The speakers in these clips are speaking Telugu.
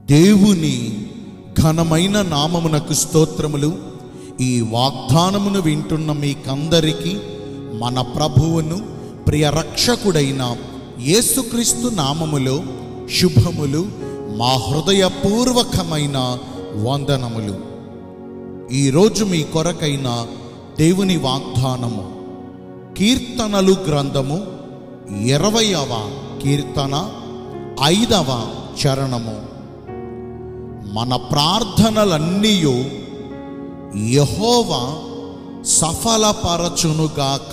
దేవుని ఘనమైన నామమునకు స్తోత్రములు ఈ వాగ్దానమును వింటున్న మీకందరికీ మన ప్రభువును ప్రియ రక్షకుడైన యేసుక్రీస్తు నామములో శుభములు మా హృదయపూర్వకమైన వందనములు ఈరోజు మీ కొరకైన దేవుని వాగ్దానము కీర్తనలు గ్రంథము ఇరవయవ కీర్తన ఐదవ చరణము మన ప్రార్థనలన్నీ యహోవా సఫలపరచునుగాక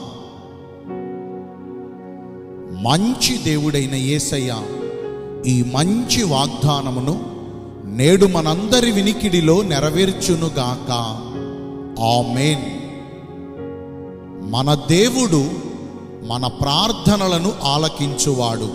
మంచి దేవుడైన యేసయ్య ఈ మంచి వాగ్దానమును నేడు మనందరి వినికిడిలో నెరవేర్చునుగాక ఆమేన్ మన దేవుడు మన ప్రార్థనలను ఆలకించువాడు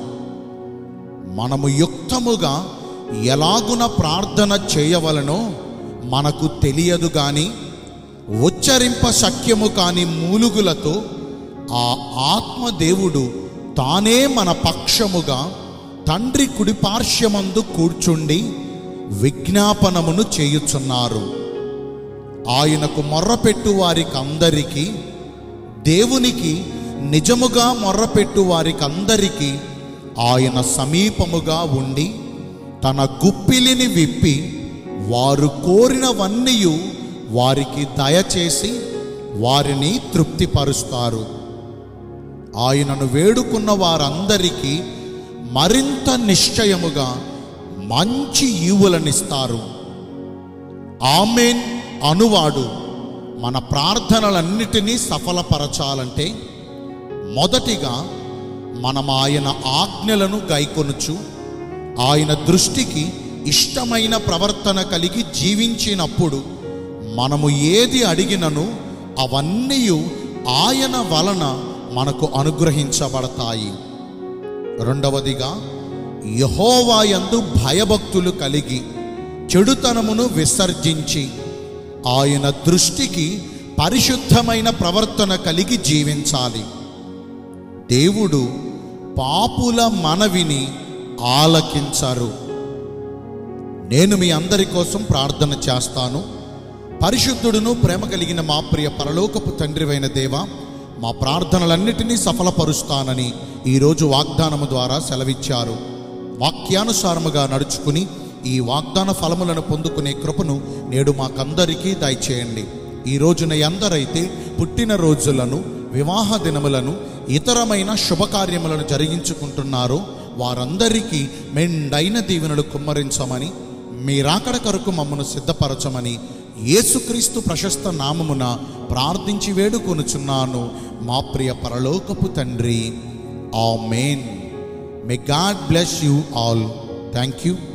మనము యుక్తముగా ఎలాగున ప్రార్థన చేయవలనో మనకు తెలియదు గాని ఉచ్చరింప శక్యము కాని మూలుగులతో ఆ ఆత్మదేవుడు తానే మన పక్షముగా తండ్రి కుడిపార్శ్వమందు కూర్చుండి విజ్ఞాపనమును చేయుచున్నారు ఆయనకు మొర్రపెట్టు వారికి అందరికీ దేవునికి నిజముగా మొర్రపెట్టు వారికి అందరికీ ఆయన సమీపముగా ఉండి తన గుప్పిలిని విప్పి వారు కోరినవన్నీ వారికి దయచేసి వారిని తృప్తిపరుస్తారు ఆయనను వేడుకున్న వారందరికీ మరింత నిశ్చయముగా మంచి ఈవులనిస్తారు ఆమెన్ అనువాడు మన ప్రార్థనలన్నిటినీ సఫలపరచాలంటే మొదటిగా మనం ఆయన ఆజ్ఞలను గైకొనుచు ఆయన దృష్టికి ఇష్టమైన ప్రవర్తన కలిగి జీవించినప్పుడు మనము ఏది అడిగినను అవన్నీ ఆయన వలన మనకు అనుగ్రహించబడతాయి రెండవదిగా యహోవాయందు భయభక్తులు కలిగి చెడుతనమును విసర్జించి ఆయన దృష్టికి పరిశుద్ధమైన ప్రవర్తన కలిగి జీవించాలి దేవుడు పాపుల మనవిని ఆలకించరు నేను మీ అందరి కోసం ప్రార్థన చేస్తాను పరిశుద్ధుడును ప్రేమ కలిగిన మా ప్రియ పరలోకపు తండ్రివైన దేవ మా ప్రార్థనలన్నిటినీ సఫలపరుస్తానని ఈరోజు వాగ్దానము ద్వారా సెలవిచ్చారు వాక్యానుసారముగా నడుచుకుని ఈ వాగ్దాన ఫలములను పొందుకునే కృపను నేడు మాకందరికీ దయచేయండి ఈ రోజున ఎందరైతే పుట్టిన రోజులను వివాహ దినములను ఇతరమైన శుభకార్యములను జరిగించుకుంటున్నారో వారందరికీ మెండైన దీవెనలు కుమ్మరించమని మీ రాకడ కొరకు మమ్మను సిద్ధపరచమని యేసుక్రీస్తు ప్రశస్త నామమున ప్రార్థించి వేడుకొనుచున్నాను మా ప్రియ పరలోకపు తండ్రి amen may God bless you all thank you